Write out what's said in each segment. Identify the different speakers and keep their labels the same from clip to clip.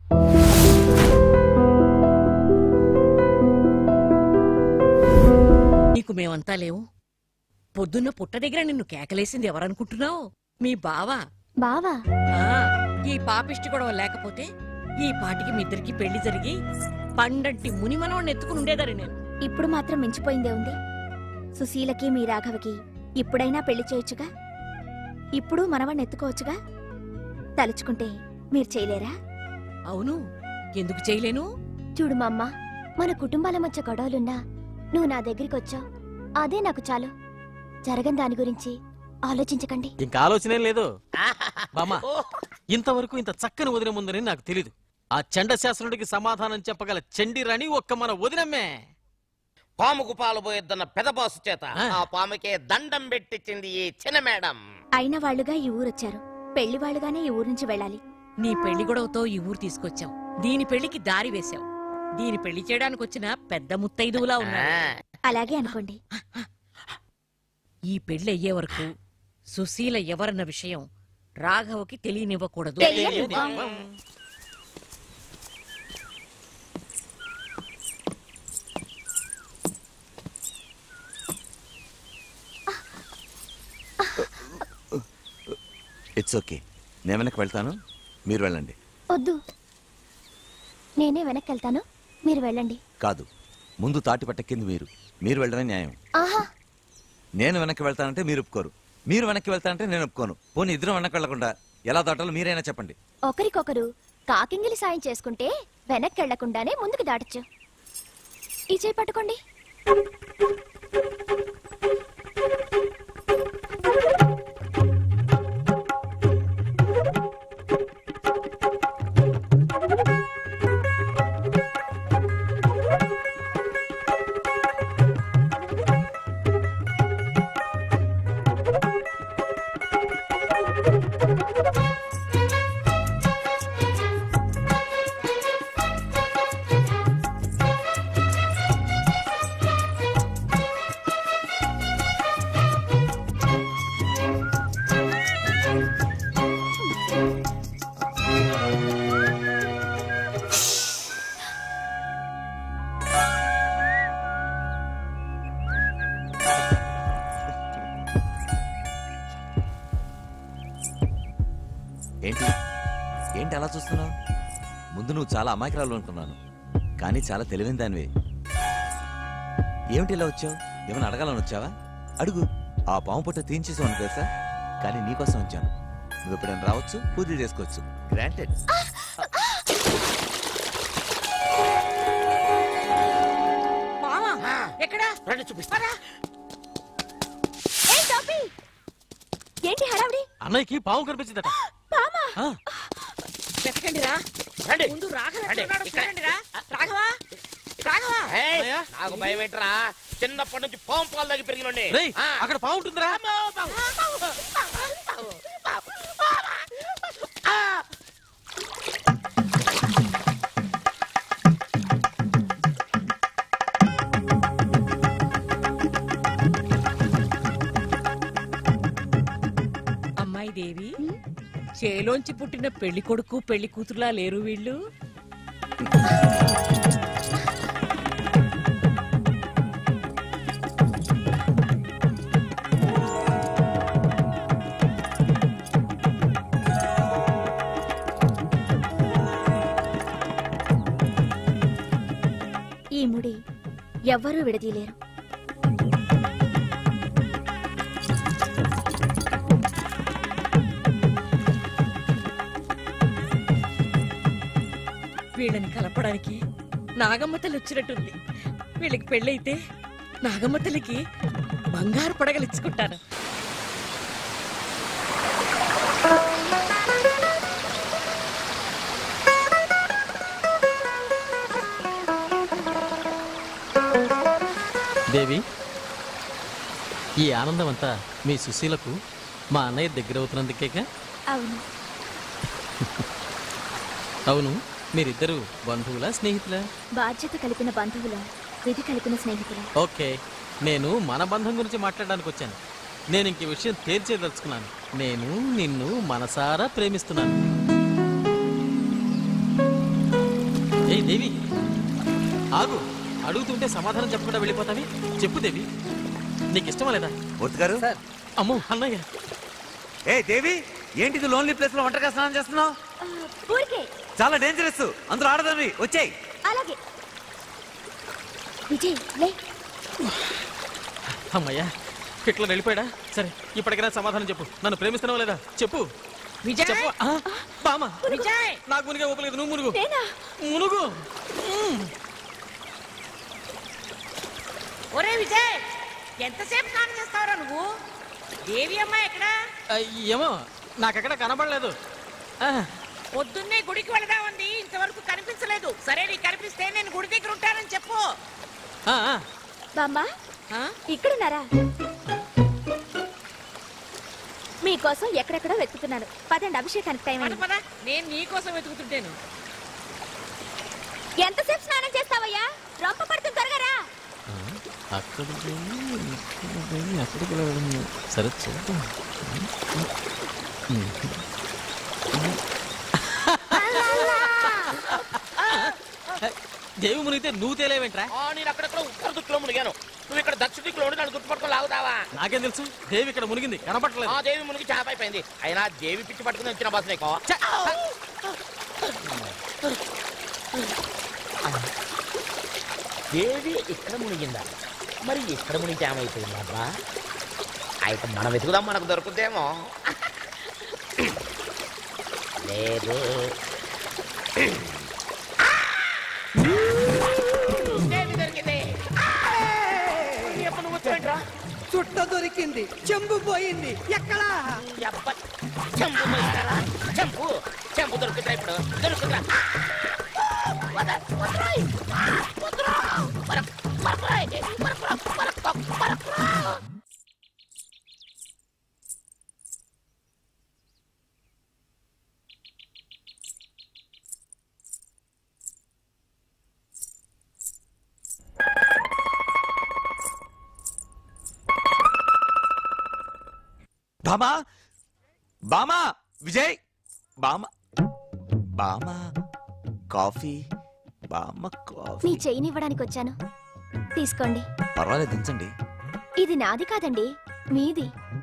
Speaker 1: నీకు మేమంతా లేవు పొద్దున్న పుట్ట దగ్గర నిన్ను కేకలేసింది ఎవరనుకుంటున్నావు మీ బావ
Speaker 2: బావా
Speaker 1: ఆ, ఈ పాపిష్టి గొడవ లేకపోతే ఈ పాటికి మీ ఇద్దరికి పెళ్లి జరిగి పండంటి మునిమనోడిని ఎత్తుకుని ఉండేదాన్ని నేను
Speaker 2: ఇప్పుడు మాత్రం మించిపోయిందే ఉంది సుశీలకి మీ రాఘవకి ఇప్పుడైనా పెళ్లి చేయొచ్చుగా ఇప్పుడు మనవణ్ణి ఎత్తుకోవచ్చుగా తలుచుకుంటే మీరు చేయలేరా
Speaker 1: అవును ఎందుకు చేయలేను
Speaker 2: చూడు మా అమ్మ మన కుటుంబాల మధ్య గొడవలున్నా నువ్వు నా దగ్గరికి వచ్చావు అదే నాకు చాలు జరగని దాని గురించి ఆలోచించకండి
Speaker 3: ఇంకా ఆలోచనేం లేదు బామ్మ ఇంతవరకు ఇంత చక్కని వదిన ముందని నాకు తెలీదు ఆ చండశాసనుడికి సమాధానం చెప్పగల చండిరాణి ఒక్క మన వదినమ్మే
Speaker 4: పాముకు పాలు పోయొద్దన్న పెదబాసు చేత
Speaker 3: ఆ.
Speaker 4: ఆ పాముకే దండం పెట్టించింది ఈ చిన్న మేడం
Speaker 2: అయిన వాళ్ళుగా ఈ ఊరొచ్చారు పెళ్లి వాళ్ళుగానే ఈ ఊరు నుంచి వెళ్ళాలి
Speaker 1: నీ పెళ్లి గొడవతో ఈ ఊరు తీసుకొచ్చాం దీని పెళ్లికి దారి వేశావు దీని పెళ్లి చేయడానికి వచ్చిన పెద్ద ముత్తైదువులా ఉన్నా
Speaker 2: అలాగే అనుకోండి
Speaker 1: ఈ పెళ్లి అయ్యే వరకు సుశీల ఎవరన్న విషయం రాఘవకి తెలియనివ్వకూడదు
Speaker 2: తెలియనివ్వం.
Speaker 5: ఇట్స్ ఓకే నేను వెనక్కి వెళ్తాను మీరు వెళ్ళండి
Speaker 2: వద్దు నేనే వెనక్కి వెళ్తాను మీరు వెళ్ళండి
Speaker 5: కాదు ముందు తాటి పట్టకింది మీరు మీరు వెళ్ళడమే న్యాయం
Speaker 2: ఆహా
Speaker 5: నేను వెనక్కి వెళ్తానంటే మీరు ఒప్పుకోరు మీరు వెనక్కి వెళ్తానంటే నేను ఒప్పుకోను పోనీ ఇద్దరం వెనక్కి వెళ్లకుండా ఎలా దాటాలో మీరైనా చెప్పండి
Speaker 2: ఒకరికొకరు కాకింగిలి సాయం చేసుకుంటే వెనక్కి వెళ్లకుండానే ముందుకు దాటచ్చు ఈ చేయి పట్టుకోండి
Speaker 5: ఏంటి ఏంటి అలా చూస్తున్నావు ముందు నువ్వు చాలా అమాయకురాలు అనుకున్నాను కానీ చాలా తెలివైన దానివే ఏమిటి ఇలా వచ్చావు ఏమైనా అడగాలని వచ్చావా అడుగు ఆ పాము పుట్ట తీయించేసావు తెలుసా కానీ నీకోసం వచ్చాను నువ్వు ఎప్పుడైనా రావచ్చు పూజలు చేసుకోవచ్చు గ్రాంటెడ్
Speaker 1: మావా ఎక్కడా
Speaker 4: రండి చూపిస్తారా
Speaker 2: ఏయ్, టోపీ! ఏంటి హడావిడి
Speaker 3: అన్నయ్యకి పాము కనిపించిందట
Speaker 2: పామా
Speaker 3: ఆ,
Speaker 1: వెతకండి రా
Speaker 4: రండి
Speaker 1: ముందు రాఘవ
Speaker 4: రండి,
Speaker 1: ఎక్కడున్నాడో
Speaker 4: ఇక్కడ.
Speaker 1: చూడండి రా రాఘవా రాఘవా
Speaker 4: ఏయ్,
Speaker 3: అన్నయ్య?
Speaker 4: నాకు భయం ఏంట్రా చిన్నప్పటి నుంచి పాము పాలు దగ్గర పెరిగినండి
Speaker 3: రేయ్ అక్కడ పాము ఉంటుందిరా
Speaker 1: అమ్మాయి దేవి చేలోంచి పుట్టిన పెళ్లి కొడుకు పెళ్లి కూతురులా లేరు వీళ్ళు
Speaker 2: ఈ ముడి ఎవ్వరూ విడదీయలేరు
Speaker 1: వీళ్ళని కలపడానికి నాగమ్మ తల్లి వచ్చినట్టుంది వీళ్ళకి పెళ్ళైతే నాగమ్మ తల్లికి బంగారు పడగలు ఇచ్చుకుంటాను
Speaker 3: దేవి ఈ ఆనందం అంతా మీ సుశీలకు మా అన్నయ్య దగ్గర అవుతున్నందుకేగా
Speaker 2: అవును
Speaker 3: అవును మీరిద్దరు బంధువులా స్నేహితులా
Speaker 2: బాధ్యత కలిపిన బంధువులం విధి కలిపిన స్నేహితులం
Speaker 3: ఓకే నేను మన బంధం గురించి మాట్లాడడానికి వచ్చాను నేను ఇంక ఈ విషయం తేల్చేదలుచుకున్నాను నేను నిన్ను మనసారా ప్రేమిస్తున్నాను ఏయ్ దేవి ఆగు అడుగుతుంటే సమాధానం చెప్పకుండా వెళ్ళిపోతావి చెప్పు దేవి నీకు ఇష్టమా లేదా
Speaker 5: మూర్తి గారు
Speaker 3: అమ్మో అన్నయ్య
Speaker 5: ఏ దేవి ఏంటిది లోన్లీ ప్లేస్ లో ఒంటరిగా స్నానం చేస్తున్నావు
Speaker 2: ఊరికే
Speaker 5: చాలా డేంజరస్ అందరూ ఆడదాన్ని వచ్చేయ్
Speaker 2: అలాగే విజయ్ లే
Speaker 3: అమ్మయ్యా ఇట్లా వెళ్ళిపోయాడా సరే ఇప్పటికైనా సమాధానం చెప్పు నన్ను ప్రేమిస్తున్నావా లేదా చెప్పు
Speaker 1: విజయ్
Speaker 3: చెప్పు ఆ, బామ్మ
Speaker 1: విజయ్
Speaker 3: నాకు మునిగే ఊపలేదు నువ్వు మునుగు
Speaker 2: నేనా
Speaker 3: మునుగు మ్మ్.
Speaker 1: ఒరే విజయ్ ఎంతసేపు స్నానం చేస్తావురా నువ్వు దేవి అమ్మ ఎక్కడ
Speaker 3: ఆ, ఏమో నాకెక్కడ కనబడలేదు ఆ,
Speaker 1: పొద్దున్నే గుడికి వెళదామంది ఇంతవరకు కనిపించలేదు సరే నీకు కనిపిస్తే నేను గుడి దగ్గర ఉంటానని చెప్పు
Speaker 3: ఆ, ఆ.
Speaker 2: బామ్మ
Speaker 1: ఆ?
Speaker 2: ఇక్కడున్నారా మీకోసం ఎక్కడెక్కడో వెతుకుతున్నాను పదండి అభిషేకానికి టైం
Speaker 1: పద
Speaker 2: అయింది
Speaker 1: పద నేను నీ కోసం వెతుకుతుంటాను
Speaker 2: ఎంతసేపు స్నానం చేస్తావయ్యా రొంప పడుతుంది త్వరగా రా
Speaker 3: అక్కడికి వెళ్ళి, ఇక్కడికి వెళ్ళి, అక్కడికి వెళ్ళడం. సరే చూద్దాం దేవి మునిగితే నువ్వు తేలేవేంట్రా
Speaker 4: ఆ, నేను అక్కడక్కడ ఉత్తర దిక్కులో మునిగాను నువ్వు ఇక్కడ దక్షిణ దిక్కులో ఉండి నన్ను గుర్తుపట్టుకొని లాగుతావా
Speaker 3: నాకేం తెలుసు దేవి ఇక్కడ మునిగింది కనపడలేదు
Speaker 4: ఆ దేవి మునిగి చేప అయిపోయింది అయినా దేవి పిచ్చి పట్టుకుని వచ్చిన బస్ నీకు దేవి ఇక్కడ మునిగిందా మరి ఇక్కడ మునిగి ఏమైపోయింది అబ్బా అయితే మనం వెతుకుదాం మనకు దొరుకుతేమో లేదు దేవి దొరికింది ఎప్పుడు నువ్వు వచ్చావేంట్రా?
Speaker 6: చుట్ట దొరికింది చెంబు పోయింది ఎక్కడా
Speaker 4: యబ్బ, చెంపు పోయిందరా? చెంపు చెంపు దొరుకుతా ఇప్పుడు దొరుకుతుందా వద, వదరాయ్. వదరా. వరక్, వరక్రాయ్. వరక్రా, వరక్రా, వరక్రా.
Speaker 5: బామా బామా విజయ్ బామ బామా కాఫీ బామ్మ
Speaker 2: మీ
Speaker 5: కాఫీ
Speaker 2: చెయ్యినివ్వడానికి వచ్చాను తీసుకోండి
Speaker 5: పర్వాలేదు దించండి
Speaker 2: ఇది నాది కాదండి మీది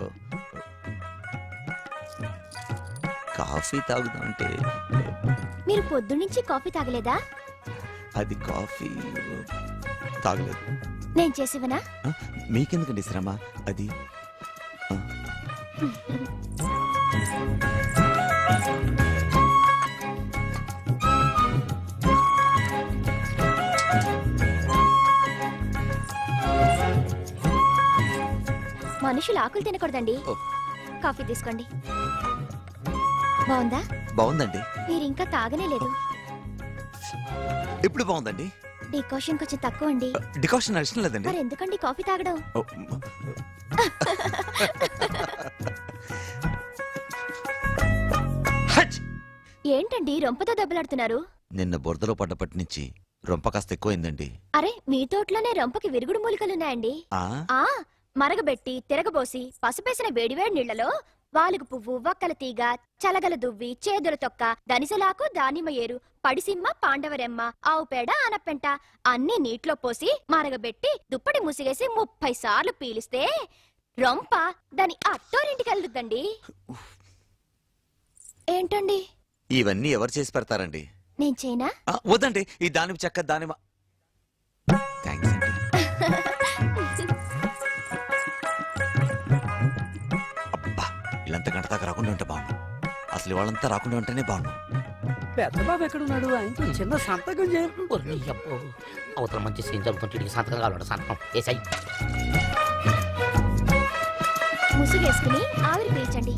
Speaker 5: కాఫీ తాగుదామంటే
Speaker 2: మీరు పొద్దున్నుంచి కాఫీ తాగలేదా
Speaker 5: అది కాఫీ తాగలేదు
Speaker 2: నేను చేసివనా
Speaker 5: ఆ, మీకెందుకండి శ్రమ అది ఆ,
Speaker 2: మనుషులు ఆకులు తినకూడదండి
Speaker 5: ఓ.
Speaker 2: కాఫీ తీసుకోండి బాగుందా
Speaker 5: బాగుందండి
Speaker 2: మీరు ఇంకా తాగనే లేదు
Speaker 5: ఇప్పుడు బాగుందండి
Speaker 2: డికాషన్ కొంచెం తక్కువ అండి
Speaker 5: డికాషన్ ఇష్టం లేదండి
Speaker 2: మరి ఎందుకండి కాఫీ తాగడం
Speaker 5: ఓ, హచ్!
Speaker 2: ఏంటండి రొంపతో దెబ్బలాడుతున్నారు
Speaker 5: నిన్న బురదలో పడ్డప్పటి నుంచి రొంప కాస్త ఎక్కువైందండి
Speaker 2: అరే మీ తోటలోనే రొంపకి విరుగుడు మూలికలున్నాయండి
Speaker 5: ఆ
Speaker 2: ఆ మరగబెట్టి తిరగబోసి పసుపేసిన వేడివేడి నీళ్లలో వాలుగు పువ్వు వక్కల తీగ చలగల దువ్వి చేదుల తొక్క దనిసలాకు దానిమ్మ ఏరు పడిసిమ్మ పాండవరెమ్మ ఆవు పేడ ఆనపెంట అన్ని నీటిలో పోసి మరగబెట్టి దుప్పటి ముసిగేసి ముప్పై సార్లు పీలిస్తే రొంప దాని అత్తోరింటికి వెళ్తుందండి ఏంటండి
Speaker 5: ఇవన్నీ ఎవరు చేసి పెడతారండి
Speaker 2: నేను చేయనా
Speaker 5: ఆ, వద్దండి ఈ దానిమ్మ చెక్క దానిమ్మ థ్యాంక్స్ అండి అబ్బా వీళ్ళంతా గంట దాకా రాకుండా ఉంటే బాగుండు అసలు వాళ్ళంతా రాకుండా ఉంటేనే బాగుండు
Speaker 6: పెద్ద బాబు ఎక్కడున్నాడు ఆయనతో చిన్న సంతకం చేయ
Speaker 4: ఒర్రి అబ్బో. అవతల మంచి సీన్ జరుగుతుంటే వీడికి సంతకం కావాలట సంతకం ఏసై
Speaker 2: ముసుగేసుకుని ఆవిరి పీల్చండి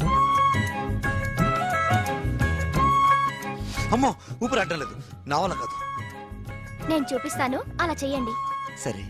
Speaker 5: అమ్మో ఊపిరి అడ్డం లేదు నా వల్ల కాదు
Speaker 2: నేను చూపిస్తాను అలా చెయ్యండి
Speaker 5: సరే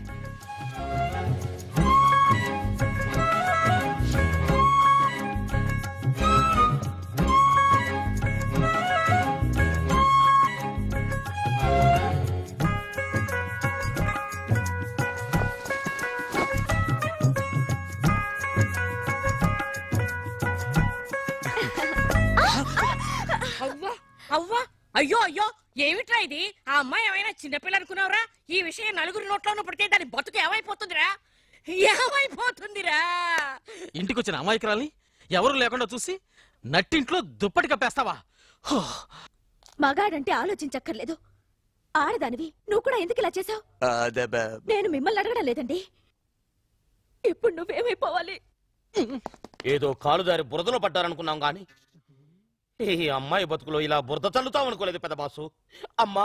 Speaker 1: అవ్వా అవ్వా అయ్యో అయ్యో ఏమిట్రా ఇది ఆ అమ్మాయి ఏమైనా చిన్నపిల్ల అనుకున్నావురా ఈ విషయం నలుగురి నోట్లోనూ పడితే దాని బతుకు ఏమైపోతుందిరా ఏమైపోతుందిరా
Speaker 3: ఇంటికొచ్చిన అమాయకురాల్ని ఎవరు లేకుండా చూసి నట్టింట్లో దుప్పటి కప్పేస్తావా హో!
Speaker 2: మగాడంటే ఆలోచించక్కర్లేదు ఆడదానివి నువ్వు కూడా ఎందుకు ఇలా చేసావు
Speaker 5: అదే బా-
Speaker 2: నేను మిమ్మల్ని అడగడం లేదండి ఇప్పుడు నువ్వేమైపోవాలి
Speaker 4: ఏదో కాలుదారి బురదలో పడ్డారనుకున్నాం గాని ఈ అమ్మాయి బతుకులో ఇలా బురద చల్లుతాం అనుకోలేదు పెద్ద బాసు అమ్మా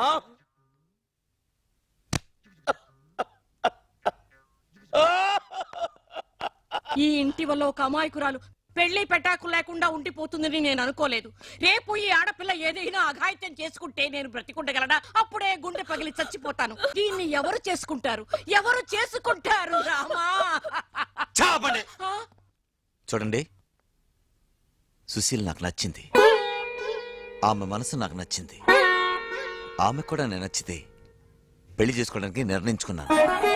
Speaker 1: ఈ ఇంటి వల్ల ఒక అమాయకురాలు పెళ్లి పెటాకు లేకుండా ఉండిపోతుందని నేను అనుకోలేదు రేపు ఈ ఆడపిల్ల ఏదైనా అఘాయిత్యం చేసుకుంటే నేను బ్రతికుండగలనా అప్పుడే గుండె పగిలి చచ్చిపోతాను దీన్ని ఎవరు చేసుకుంటారు ఎవరు చేసుకుంటారు రామా
Speaker 5: చాపండి
Speaker 1: ఆ?
Speaker 5: చూడండి సుశీల్ నాకు నచ్చింది ఆమె మనసు నాకు నచ్చింది ఆమె కూడా నేను నచ్చితే పెళ్లి చేసుకోవడానికి నిర్ణయించుకున్నాను